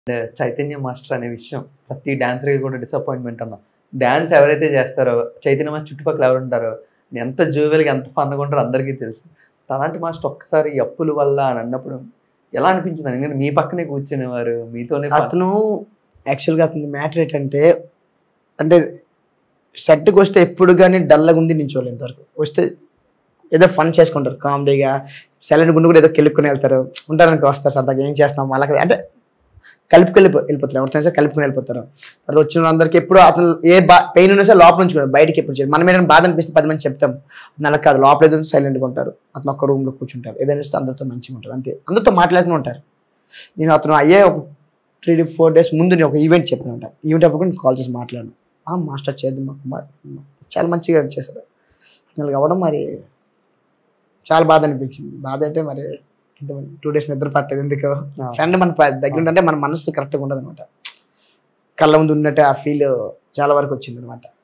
Chaitanya master అనే విషయం ప్రతి డాన్సర్కి కూడా డిసప్పాయింట్మెంట్ అన్న డాన్స్ ఎవరైతే చేస్తారో చైతన్య మాస్టర్ చుట్టుపక్కల ఎవరు ఉంటారో ఎంత జోవెల్గా ఎంత ఫన్గా ఉంటారో అందరికీ తెలుసు అలాంటి మాస్టర్ ఒక్కసారి ఈ అప్పుల వల్ల అని అన్నప్పుడు ఎలా అనిపించింది ఎందుకంటే మీ పక్కనే కూర్చునేవారు మీతోనే fun. అతను యాక్చువల్గా అతని మ్యాటర్ ఏంటంటే అంటే సెట్కి వస్తే ఎప్పుడు కానీ డల్గా ఉంది నించోవాలి ఇంతవరకు వస్తే ఏదో ఫన్ చేసుకుంటారు కామెడీగా సైలెంట్ గుండు కూడా ఏదో కెలుక్కుని వెళ్తారు ఉంటారనుకో వస్తారు సరదాగా ఏం చేస్తాం అలా కదా అంటే కలుపుకొని వెళ్ళిపో వెళ్ళిపోతారు ఎవరితో సరే కలుపుకొని వెళ్ళిపోతారు తర్వాత వచ్చిన అందరికి ఎప్పుడు అతను ఏ బా పెయిన్ ఉన్నా సరే లోపల నుంచి కూడా బయటికి ఎప్పుడు చేయరు మనం ఏదైనా బాధ అనిపిస్తే పది మంది చెప్తాం అతను అలా కాదు లోపల ఏదో సైలెంట్గా ఉంటారు అతను ఒక్క రూమ్లో కూర్చుంటారు ఏదైనా వస్తే అందరితో మంచిగా ఉంటారు అంతే అందరితో మాట్లాడుతూ ఉంటారు నేను అతను అయ్యే ఒక త్రీ టు ఫోర్ డేస్ ముందు నేను ఒక ఈవెంట్ చెప్పినమాట ఈవెంట్ అప్పుడు కూడా కాల్ చేసి మాట్లాడాను ఆ మాస్టర్ చేద్దాం మాకు మా- చాలా మంచిగా చేశారు అసలు అవ్వడం మరి చాలా బాధ అనిపించింది బాధ అంటే మరి ఇంత టూ డేస్ నిద్ర పట్టలేదు ఎందుకు ఆ. ఫ్రెండ్ మన ప- దగ్గర ఉంటే మన మనసు కరెక్ట్గా ఉండదు అనమాట కళ్ళ ముందు ఉన్నట్టు ఆ ఫీల్ చాలా వరకు వచ్చింది అనమాట